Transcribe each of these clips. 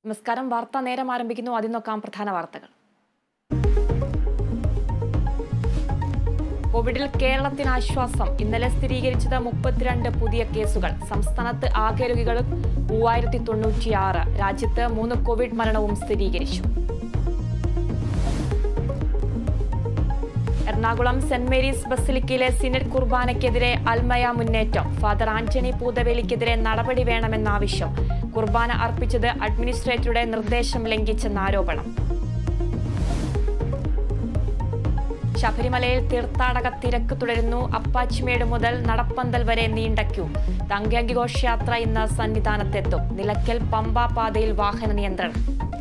നമസ്കാരം വാർത്താ നേരം ആരംഭിക്കുന്നു ആദ്യം നോക്കാം പ്രധാന വാർത്തകൾ കോവിഡിൽ കേരളത്തിന് ആശ്വാസം ഇന്നലെ സ്ഥിരീകരിച്ചത് മുപ്പത്തിരണ്ട് പുതിയ കേസുകൾ സംസ്ഥാനത്ത് ആകെ രോഗികൾ മൂവായിരത്തി തൊണ്ണൂറ്റിയാറ് രാജ്യത്ത് മൂന്ന് കോവിഡ് മരണവും സ്ഥിരീകരിച്ചു എറണാകുളം സെന്റ് മേരീസ് ബസിലിക്കയിലെ സിനഡ് കുർബാനയ്ക്കെതിരെ അൽമയ മുന്നേറ്റം ഫാദർ ആന്റണി പൂതവേലിക്കെതിരെ നടപടി വേണമെന്ന ആവശ്യം കുർബാന അർപ്പിച്ചത് അഡ്മിനിസ്ട്രേറ്ററുടെ നിർദ്ദേശം ലംഘിച്ചെന്ന ആരോപണം ശബരിമലയിൽ തീർത്ഥാടക തിരക്ക് തുടരുന്നു അപ്പാച്ചിമേട് മുതൽ നടപ്പന്തൽ വരെ നീണ്ട ക്യൂ തങ്കയങ്കി ഘോഷയാത്ര ഇന്ന് സന്നിധാനത്തെത്തും നിലയ്ക്കൽ പമ്പ പാതയിൽ വാഹന നിയന്ത്രണം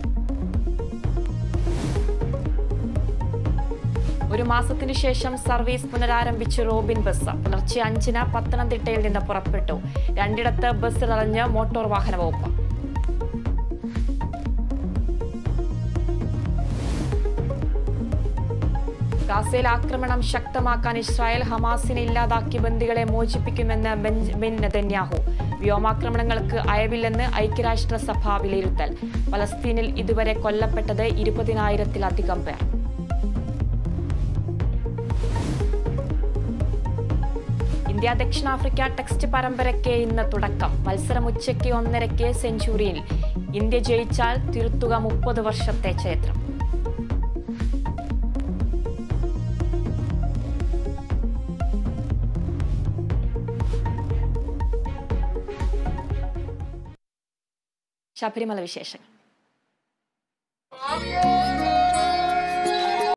ഒരു മാസത്തിനു ശേഷം സർവീസ് പുനരാരംഭിച്ച് റോബിൻ ബസ് പുലർച്ചെ അഞ്ചിന് പത്തനംതിട്ടയിൽ നിന്ന് പുറപ്പെട്ടു രണ്ടിടത്ത് ബസ് നിറഞ്ഞ് മോട്ടോർ വാഹന വകുപ്പ് ഗാസയിൽ ആക്രമണം ശക്തമാക്കാൻ ഇസ്രായേൽ ഹമാസിനെ ഇല്ലാതാക്കി ബന്ദികളെ മോചിപ്പിക്കുമെന്ന് ബെഞ്ചമിൻ നെതന്യാഹു വ്യോമാക്രമണങ്ങൾക്ക് അയവില്ലെന്ന് ഐക്യരാഷ്ട്രസഭ വിലയിരുത്തൽ പലസ്തീനിൽ ഇതുവരെ കൊല്ലപ്പെട്ടത് ഇരുപതിനായിരത്തിലധികം പേർ ഇന്ത്യ ദക്ഷിണാഫ്രിക്ക ടെസ്റ്റ് പരമ്പരയ്ക്ക് ഇന്ന് തുടക്കം മത്സരം ഉച്ചയ്ക്ക് ഒന്നരയ്ക്ക് സെഞ്ചുറിയിൽ ഇന്ത്യ ജയിച്ചാൽ തിരുത്തുക മുപ്പത് വർഷത്തെ ചരിത്രം ശബരിമല വിശേഷങ്ങൾ